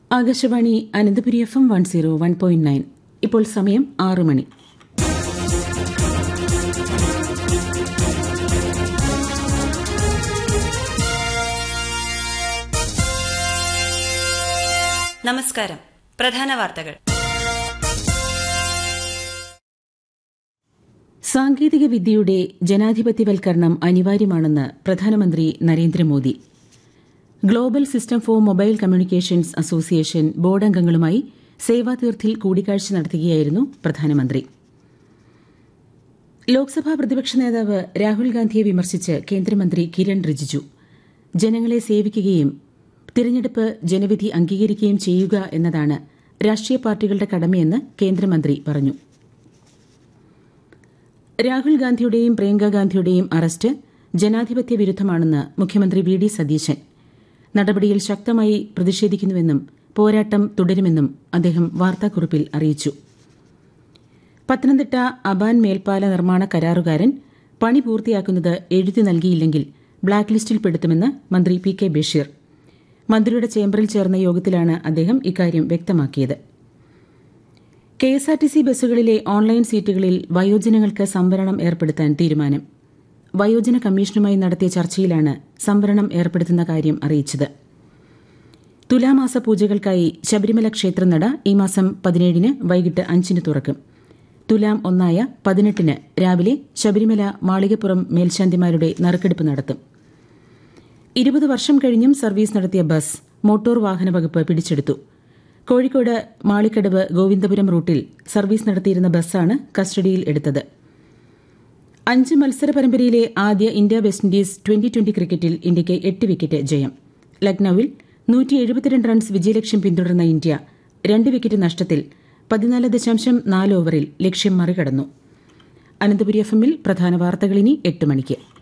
Akashvani Ananthapuri F M one zero one point nine ഇപ്പോൾ സമയം ആറ് മണി നമസ്കാരം പ്രധാന വാർത്തകൾ സാങ്കേതിക വിദ്യയുടെ ജനാധിപത്യവൽക്കരണം അനിവാര്യമാണെന്ന് പ്രധാനമന്ത്രി Narendra Modi global system for mobile communications association board അംഗങ്ങളുമായി സേവാതീർത്ഥിൽ കൂടിക്കാഴ്ച നടത്തുകയായിരുന്നു പ്രധാനമന്ത്രി ലോക്സഭാ പ്രതിപക്ഷ നേതാവ് രാഹുൽ ഗാന്ധിയെ വിമർശിച്ച് കേന്ദ്രമന്ത്രി കിരൺ റിജിജു ജനങ്ങളെ സേവിക്കുകയും തിരഞ്ഞെടുപ്പ് ജനവിധി അംഗീകരിക്കുകയും ചെയ്യുക എന്നതാണ് രാഷ്ട്രീയ പാർട്ടികളുടെ കടമയെന്ന് കേന്ദ്രമന്ത്രി പറഞ്ഞു രാഹുൽ ഗാന്ധിയുടെയും പ്രിയങ്ക ഗാന്ധിയുടെയും അറസ്റ്റ് ജനാധിപത്യ വിരുദ്ധമാണെന്ന് മുഖ്യമന്ത്രി വി ഡി സതീശൻ നടപടിയിൽ ശക്തമായി പ്രതിഷേധിക്കുന്നുവെന്നും പോരാട്ടം തുടരുമെന്നും അദ്ദേഹം വാർത്താക്കുറിപ്പിൽ അറിയിച്ചു പത്തനംതിട്ട അബാൻ മേൽപ്പാല നിർമ്മാണ കരാറുകാരൻ പണി പൂർത്തിയാക്കുന്നത് എഴുതി നൽകിയില്ലെങ്കിൽ ബ്ലാക്ക് ലിസ്റ്റിൽപ്പെടുത്തുമെന്ന് മന്ത്രി പി കെ ബഷീർ മന്ത്രിയുടെ ചേംബറിൽ ചേർന്ന യോഗത്തിലാണ് അദ്ദേഹം ഇക്കാര്യം വ്യക്തമാക്കിയത് കെഎസ്ആർടിസി ബസ്സുകളിലെ ഓൺലൈൻ സീറ്റുകളിൽ വയോജനങ്ങൾക്ക് സംവരണം ഏർപ്പെടുത്താൻ തീരുമാനം വയോജന കമ്മീഷനുമായി നടത്തിയ ചർച്ചയിലാണ് സംവരണം ഏർപ്പെടുത്തുന്ന കാര്യം അറിയിച്ചത് തുലാമാസ പൂജകൾക്കായി ശബരിമല ക്ഷേത്രനട ഈ മാസം പതിനേഴിന് വൈകിട്ട് അഞ്ചിന് തുറക്കും തുലാം ഒന്നായ പതിനെട്ടിന് രാവിലെ ശബരിമല മാളികപ്പുറം മേൽശാന്തിമാരുടെ നറുക്കെടുപ്പ് നടത്തും ഇരുപത് വർഷം കഴിഞ്ഞും സർവീസ് നടത്തിയ ബസ് മോട്ടോർ വാഹന വകുപ്പ് പിടിച്ചെടുത്തു കോഴിക്കോട് മാളിക്കടവ് ഗോവിന്ദപുരം റൂട്ടിൽ സർവീസ് നടത്തിയിരുന്ന ബസ്സാണ് കസ്റ്റഡിയിൽ എടുത്തത് അഞ്ച് മത്സര പരമ്പരയിലെ ആദ്യ India West Indies twenty twenty ക്രിക്കറ്റിൽ ഇന്ത്യയ്ക്ക് എട്ട് വിക്കറ്റ് ജയം ലക്നൌവിൽ നൂറ്റി എഴുപത്തിരണ്ട് റൺസ് വിജയലക്ഷ്യം പിന്തുടർന്ന ഇന്ത്യ രണ്ട് വിക്കറ്റ് നഷ്ടത്തിൽ പതിനാല് ദശാംശം നാല് ഓവറിൽ ലക്ഷ്യം മറികടന്നു അനന്തപുരി എഫ് എമ്മിൽ പ്രധാന വാർത്തകൾ ഇനി എട്ട് മണിക്ക്